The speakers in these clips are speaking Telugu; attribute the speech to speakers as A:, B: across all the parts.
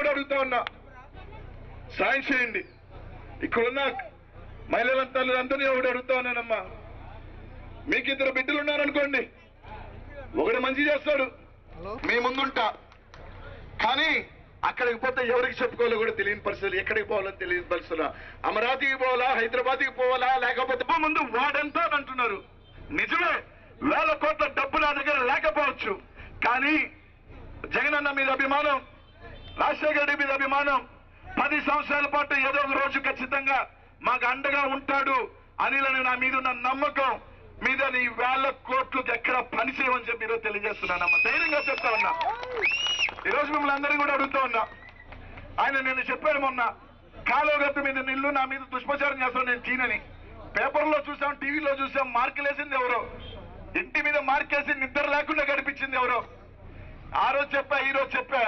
A: కూడా అడుగుతా ఉన్నా సాయం చేయండి ఇక్కడున్న మహిళలంతా అందరినీ ఒకటి అడుగుతా ఉన్నానమ్మా మీకు ఇద్దరు బిడ్డలు ఉన్నారనుకోండి ఒకడు మంచి చేస్తాడు మీ ముందుంటా కానీ అక్కడికి పోతే ఎవరికి చెప్పుకోవాలో కూడా తెలియని పరిస్థితులు ఎక్కడికి పోవాలో తెలియని పరిస్థితులు అమరావతికి పోవాలా హైదరాబాద్కి పోవాలా లేకపోతే "అబ్బో, ముందు వాడంతా అని అంటున్నారు నిజమే వేల కోట్ల డబ్బు నా దగ్గర లేకపోవచ్చు కానీ జగనన్న మీద అభిమానం రాజశేఖర రెడ్డి మీద అభిమానం పది సంవత్సరాల పాటు ఏదో ఒక రోజు ఖచ్చితంగా మాకు అండగా ఉంటాడు అనిలని నా మీద ఉన్న నమ్మకం మీద నీ వేల కోట్లకు ఎక్కడ పని చేయమని చెప్పి ఈరోజు తెలియజేస్తున్నానమ్మా ధైర్యంగా చెప్తా ఉన్నా ఈ రోజు మిమ్మల్ని అందరినీ కూడా అడుగుతా ఉన్నా ఆయన నేను చెప్పాను మొన్న కాలువగట్టు మీద నిల్లు నా మీద దుష్ప్రచారం చేస్తాను నేను తీనని పేపర్లో చూసాం టీవీలో చూసాం మార్కులేసింది ఎవరో ఇంటి మీద మార్కేసి నిద్ర లేకుండా గడిపించింది ఎవరో ఆ రోజు చెప్పా ఈ రోజు చెప్పా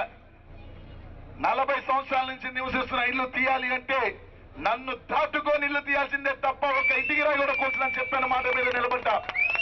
A: నలభై సంవత్సరాల నుంచి నివసిస్తున్న ఇల్లు తీయాలి అంటే నన్ను దాటుకొని ఇల్లు తీయాల్సిందే తప్ప ఒక ఇంటికి రాయి కూడా కూర్చుని చెప్పాను మాట మీద నిలబడ్డా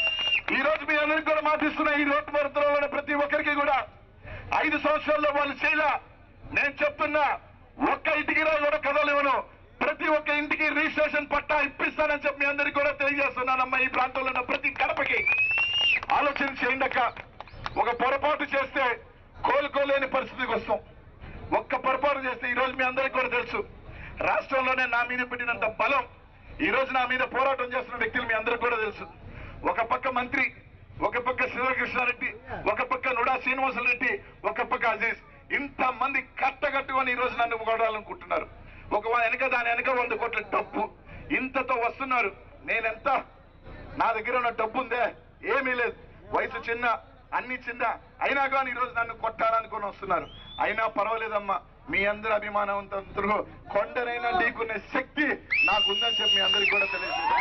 A: ఈ రోజు మీ అందరికి కూడా మాటిస్తున్న ఈ రోడ్డు మరుతున్న ప్రతి ఒక్కరికి కూడా ఐదు సంవత్సరాల్లో వాళ్ళు చేయలే నేను చెప్తున్నా ఒక్క ఇంటికి రాయి కూడా కదలేవను ప్రతి ఒక్క ఇంటికి రిజిస్ట్రేషన్ పట్టా ఇప్పిస్తానని చెప్పి మీ అందరికి కూడా తెలియజేస్తున్నానమ్మా ఈ ప్రాంతంలో ఉన్న ప్రతి గడపకి ఆలోచన చేయండి అక్క ఒక పొరపాటు చేస్తే కోలుకోలేని పరిస్థితికి వస్తాం ఒక్క పొరపాటు చేస్తే ఈ రోజు మీ అందరికి కూడా తెలుసు రాష్ట్రంలోనే నా మీద పెట్టినంత బలం ఈ రోజు నా మీద పోరాటం చేస్తున్న వ్యక్తులు మీ అందరికి కూడా తెలుసు ఒక పక్క మంత్రి ఒక పక్క శివకృష్ణారెడ్డి ఒక పక్క నుడా శ్రీనివాసరెడ్డి ఒక పక్క అజీజ్ ఇంత మంది కట్టగట్టుకొని ఈ రోజు నన్ను కొడాలనుకుంటున్నారు ఒక వెనక దాని వెనక వంద కోట్ల డబ్బు ఇంతతో వస్తున్నారు నేనెంత నా దగ్గర ఉన్న డబ్బు ఉందే ఏమీ లేదు వయసు చిన్న అన్ని చిన్న అయినా కానీ ఈరోజు నన్ను కొట్టాలనుకుని వస్తున్నారు అయినా పర్వాలేదమ్మా మీ అందరి అభిమానవంతులు కొండనైనా ఢీకునే శక్తి నాకు ఉందని చెప్పి మీ అందరికి కూడా తెలియజేస్తున్నా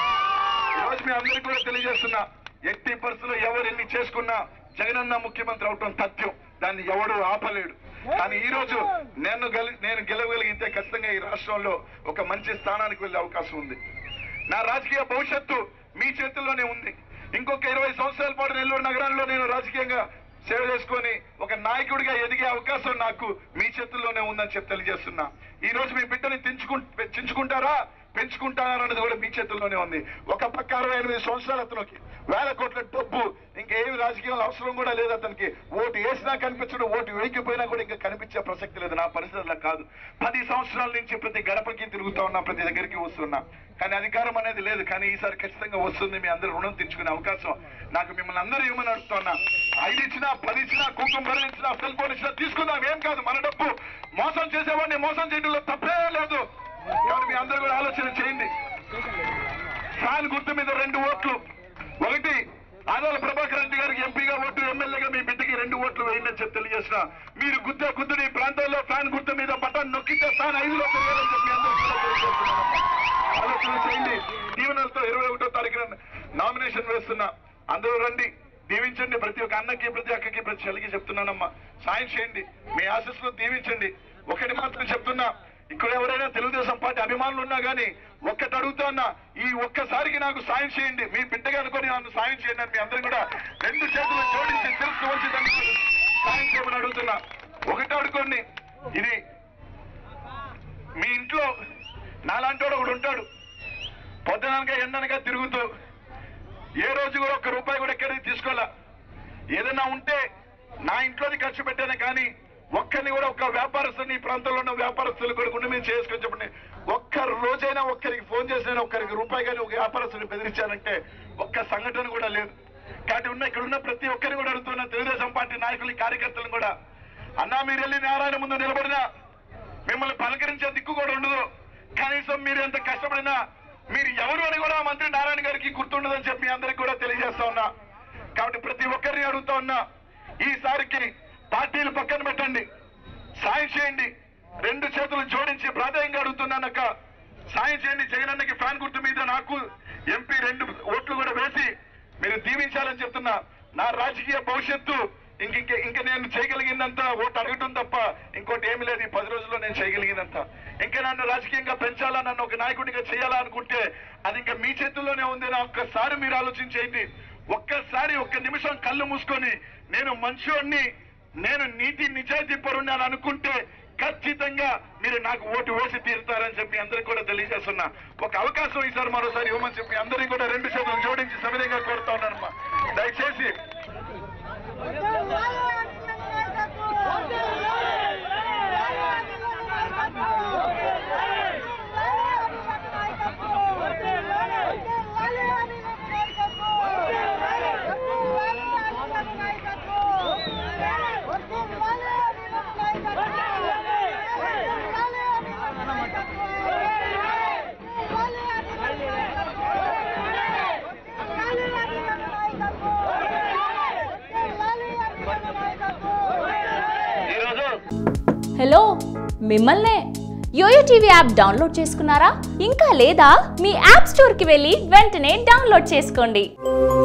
A: ఈరోజు మీ అందరికి కూడా తెలియజేస్తున్నా ఎట్టి పరిస్థితుల్లో ఎవరు ఎన్ని చేసుకున్నా జగనన్న ముఖ్యమంత్రి అవటం తథ్యం దాన్ని ఎవడు ఆపలేడు కానీ ఈ రోజు నేను గెలి నేను గెలవగలిగితే ఖచ్చితంగా ఈ రాష్ట్రంలో ఒక మంచి స్థానానికి వెళ్ళే అవకాశం ఉంది నా రాజకీయ భవిష్యత్తు మీ చేతుల్లోనే ఉంది ఇంకొక ఇరవై సంవత్సరాల పాటు నెల్లూరు నగరంలో నేను రాజకీయంగా సేవ చేసుకొని ఒక నాయకుడిగా ఎదిగే అవకాశం నాకు మీ చేతుల్లోనే ఉందని చెప్పి తెలియజేస్తున్నా ఈ రోజు మీ బిడ్డని తెంచుకు చించుకుంటారా పెంచుకుంటారా అన్నది కూడా మీ చేతుల్లోనే ఉంది ఒక పక్క అరవై ఎనిమిది సంవత్సరాల అతనికి వేల కోట్ల డబ్బు ఇంకేమి రాజకీయాలు అవసరం కూడా లేదు అతనికి ఓటు వేసినా కనిపించడు ఓటు వేయకపోయినా కూడా ఇంకా కనిపించే ప్రసక్తి లేదు నా పరిస్థితి అలా కాదు పది సంవత్సరాల నుంచి ప్రతి గడపకి తిరుగుతా ఉన్నా ప్రతి దగ్గరికి వస్తున్నా కానీ అధికారం అనేది లేదు కానీ ఈసారి ఖచ్చితంగా వస్తుంది మీ అందరూ రుణం తెచ్చుకునే అవకాశం నాకు మిమ్మల్ని అందరూ ఇవ్వమని అడుగుతున్నా ఐదు ఇచ్చినా పది ఇచ్చినా కుంకుమ బెల్లం ఇచ్చినా సెల్ ఫోన్ ఇచ్చినా తీసుకుందాం ఏం కాదు మన డబ్బు మోసం చేసేవాడిని మోసం చేయడంలో తప్పే లేదు కాబట్టి మీ అందరూ కూడా ఆలోచన చేయండి ఫ్యాన్ గుర్తు మీద రెండు ఓట్లు ఒకటి ఆదాల ప్రభాకర్ రెడ్డి గారికి ఎంపీగా ఓటు ఎమ్మెల్యేగా మీ బిడ్డకి రెండు ఓట్లు వేయండి అని చెప్పి తెలియజేసిన మీరు గుద్దే గుద్దుని ఈ ప్రాంతంలో ఫ్యాన్ గుర్తు మీద బటన్ నొక్కితే ఫ్యాన్ ఐదులో పెరగాలని చెప్పి మీ అందరికీ కూడా తెలియజేస్తున్నాను. ఆలోచన చేయండి దీవెనలతో ఇరవై ఒకటో తారీఖున నామినేషన్ వేస్తున్నా అందరూ రండి దీవించండి ప్రతి ఒక్క అన్నకి ప్రతి అక్కకి ప్రతి చెల్లికి చెప్తున్నానమ్మా సాయం చేయండి మీ ఆశస్సులో దీవించండి ఒకటి మాత్రం చెప్తున్నా ఇక్కడ ఎవరైనా తెలుగుదేశం పార్టీ అభిమానులు ఉన్నా గానీ ఒక్కటి అడుగుతా ఉన్నా ఈ ఒక్కసారికి నాకు సాయం చేయండి మీ బిడ్డగా అనుకొని నన్ను సాయం చేయండి అని మీ అందరూ కూడా రెండు చేతులు జోడించి తెలుసు వచ్చి దానికి సాయం చేయమని అడుగుతున్నా ఒకటి అడుకోండి ఇది మీ ఇంట్లో నాలాంటి వాడు ఒకడు ఉంటాడు పొద్దుననగా ఎండనగా తిరుగుతూ ఏ రోజు కూడా ఒక్క రూపాయి కూడా ఎక్కడికి తీసుకోవాలా ఏదైనా ఉంటే నా ఇంట్లోది ఖర్చు పెట్టాను కానీ ఒక్కరిని కూడా ఒక్క వ్యాపారస్తుని ఈ ప్రాంతంలో ఉన్న వ్యాపారస్తులు కూడా గుండె మీద చేసుకొని చెప్పండి ఒక్క రోజైనా ఒక్కరికి ఫోన్ చేసిన ఒక్కరికి రూపాయి కానీ ఒక వ్యాపారస్తుని బెదిరించానంటే ఒక్క సంఘటన కూడా లేదు కాబట్టి ఉన్న ఇక్కడ ఉన్న ప్రతి ఒక్కరిని కూడా అడుగుతున్న తెలుగుదేశం పార్టీ నాయకులు కార్యకర్తలను కూడా అన్నా మీరు వెళ్ళి నారాయణ ముందు నిలబడినా మిమ్మల్ని పలకరించే దిక్కు కూడా ఉండదు కనీసం మీరు ఎంత కష్టపడినా మీరు ఎవరు అని కూడా మంత్రి నారాయణ గారికి గుర్తుండదని చెప్పి మీ అందరికి కూడా తెలియజేస్తా ఉన్నా కాబట్టి ప్రతి ఒక్కరిని అడుగుతా ఉన్నా ఈసారికి పార్టీలు పక్కన పెట్టండి సాయం చేయండి రెండు చేతులు జోడించి ప్రాధాన్యంగా అడుగుతున్నానక్క సాయం చేయండి జగనన్నకి ఫ్యాన్ గుర్తు మీద నాకు ఎంపీ రెండు ఓట్లు కూడా వేసి మీరు దీవించాలని చెప్తున్నా నా రాజకీయ భవిష్యత్తు ఇంక ఇంక ఇంక నేను చేయగలిగిందంత ఓటు అడగటం తప్ప ఇంకోటి ఏమీ లేదు ఈ పది రోజుల్లో నేను చేయగలిగినంత ఇంకా నన్ను రాజకీయంగా పెంచాలా నన్ను ఒక నాయకుడిగా చేయాలా అనుకుంటే అది ఇంకా మీ చేతుల్లోనే ఉంది నా ఒక్కసారి మీరు ఆలోచించేయండి ఒక్కసారి ఒక్క నిమిషం కళ్ళు మూసుకొని నేను మంచోడిని నేను నీతి నిజాయితీ పరుణ్ణి అని అనుకుంటే ఖచ్చితంగా మీరు నాకు ఓటు వేసి తీరుతారని చెప్పి అందరికి కూడా తెలియజేస్తున్నా ఒక అవకాశం ఈసారి మరోసారి ఇవ్వమని చెప్పి అందరికీ కూడా రెండు చేతులు జోడించి సవిధంగా కోరుతా ఉన్నానమ్మా దయచేసి ఈరోజు
B: హలో మిమ్మల్నే యోయో టీవీ యాప్ డౌన్లోడ్ చేసుకున్నారా ఇంకా లేదా మీ యాప్ స్టోర్కి వెళ్ళి వెంటనే డౌన్లోడ్ చేసుకోండి